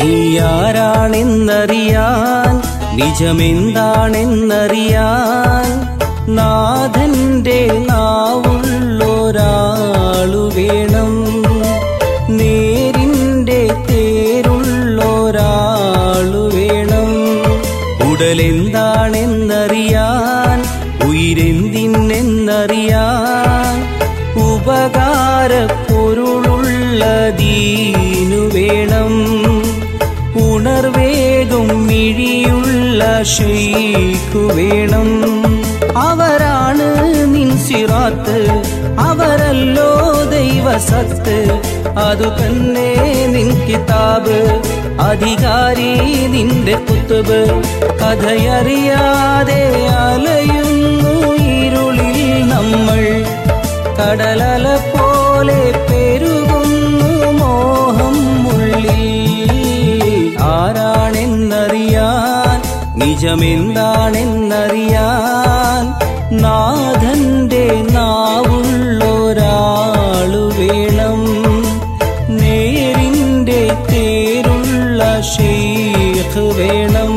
നീ ആരാണെന്നറിയാൻ നിജമെന്താണെന്നറിയാൻ നാഥന്റെ നാവുള്ളൊരാളു വേണം നേരിന്റെ തേരുള്ളൊരാളു വേണം ഉടലെന്താണെന്നറിയാൻ ഉയരെന്തിനെന്നറിയാൻ ഉപകാര പൊരുളുള്ള ദീനു വേണം ഉണർവേകും മിഴിയുള്ള ഷെയ്ഖു വേണം അവരാണ് നിൻ സിറാത്ത് അവരല്ലോ ദൈവസത്ത് അതു തന്നെ നിൻ കിതാബ് അധികാരി നിന്റെ കുത്തുബ് കഥയറിയാതെ അലയുന്നു ഇരുളിൽ നമ്മൾ കടലല പോലെ പെരുകുന്നു മോഹം ഉള്ളിൽ ആരാണെന്നറിയാൻ നിജമെന്താണെന്നറിയാൻ നാഥന്റെ നാവുള്ളൊരാളു വേണം നേരിന്റെ തേരുള്ള ഷെയ്ഖ് വേണം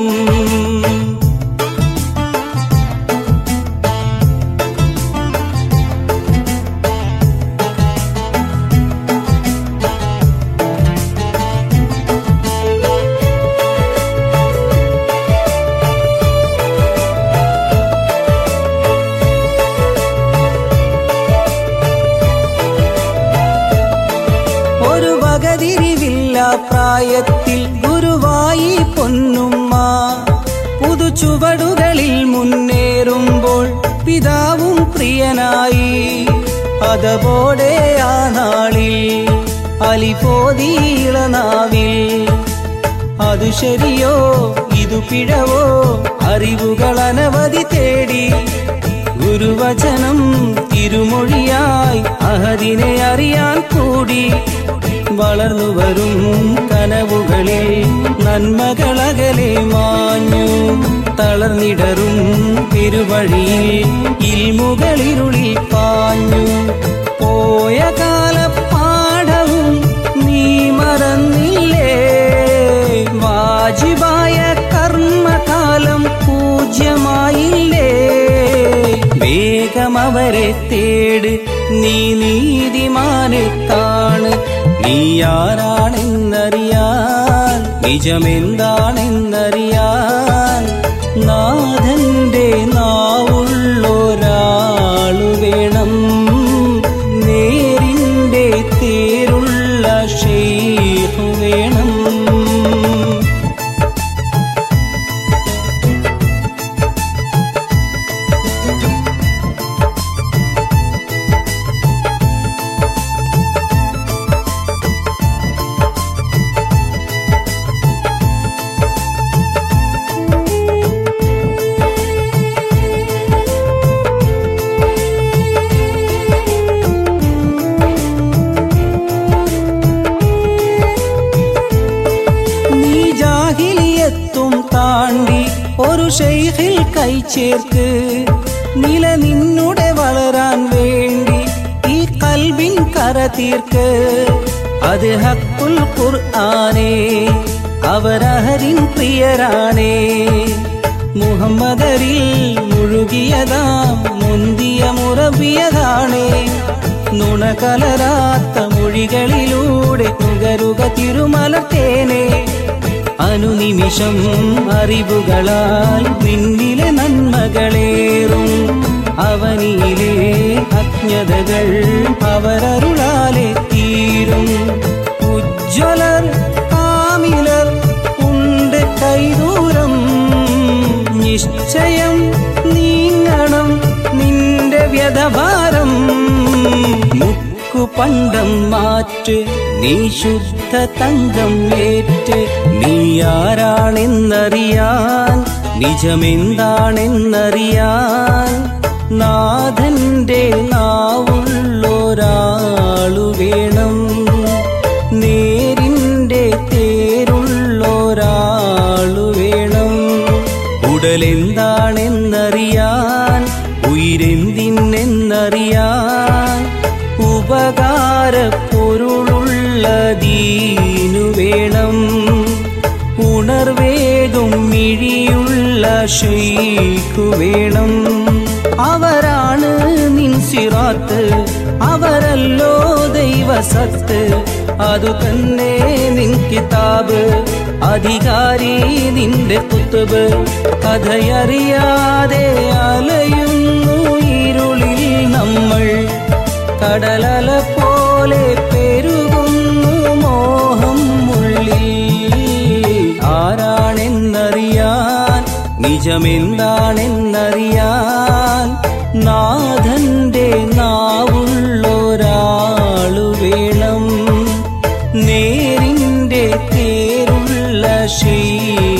ഒരു വകതിരിവില്ല പ്രായത്തിൽ ഗുരുവായി പൊന്നുമ്മ പുതുചുവടുകളിൽ മുന്നേറുമ്പോൾ പിതാവും പ്രിയനായി അതപോടെ ആ നാളിൽ അലിപോതീളനാവിൽ അതു ശരിയോ ഇതു പിഴവോ അറിവുകൾ അനവധി തേടി ഗുരുവചനം തിരുമൊഴിയായി അഹദിനെ അറിയാൻ കൂടി വളർന്നു വരും കനവുകളിൽ നന്മകളകലെ മാഞ്ഞു തളർന്നിടറും തിരുവഴിയിൽ ഇൽമുകളിരുളിൽ പാഞ്ഞു പോയ കാലപ്പാഠവും നീ മറന്നില്ലേ വാജിബായ കർമ്മകാലം പൂജ്യമായില്ലേ വേഗം അവരെ തേട് നീ നീതിമാനെ കാണ് നീ ആരാണെന്നറിയാൻ നിജമെന്താണെന്നറിയാൻ നാഥന്റെ നാവുള്ളൊരാളു വേണം നേരിന്റെ തേരുള്ള ഷെയ്ഖു വേണം നീ ജാഹിലിയത്തും താണ്ടി ഒരു ഷെയ്ഖിൽ കൈചേർക്ക് നില നിന്നുടെ വളരാൻ വേണ്ടി ഈ കൽബിൻ കര തീർക്ക് അത് ഹക്കുൽ ഖുർആനേ അവരഹരിൻ പ്രിയരാണേ മുഹമ്മദരിൽ മുഴുകിയതാം മുന്തിയ മുറവിയതാണേ നുണകലരാത്ത മൊഴികളിലൂടെ നുകരുക തിരുമലത്തേനെ അനുനിമിഷം അറിവുകളാൽ പിന്നിലെ നന്മകളേറും അവനിയിലെ അജ്ഞതകൾ അവരരുളാലെ തീരും ഉജ്ജ്വലർ കാമിലർ ഉണ്ട് കൈദൂരം നിശ്ചയം നീങ്ങണം നിന്റെ വ്യതഭാരം മുക്കു പണ്ടം മാറ്റ് നീ ശുദ്ധ തങ്കം ഏറ്റ് നീ ആരാണെന്നറിയാൻ നിജമെന്താണെന്നറിയാൻ നാഥന്റെ നാവുള്ളൊരാളു വേണം നേരിന്റെ തേരുള്ളൊരാളു വേണം ഉടലെന്താണെന്നറിയാൻ ഉയരെന്തിനെന്നറിയാൻ ഉപകാര പൊരുളുള്ള ദീനു വേണം മിഴിയുള്ള ഷെയ്ഖു വേണം അവരാണ് നിൻ സിറാത്ത് അവരല്ലോ ദൈവസത്ത് അതു തന്നെ നിൻ കിതാബ് അധികാരി നിന്റെ കുത്തുബ് കഥയറിയാതെ അലയുന്നു ഇരുളിൽ നമ്മൾ കടലല പോലെ പെരുകുന്നു മോഹം ഉള്ളിൽ ആരാണെന്നറിയാൻ നിജമെന്താണെന്നറിയാൻ നാഥന്റെ നാവുള്ളൊരാളു വേണം നേരിന്റെ തേരുള്ള ശീ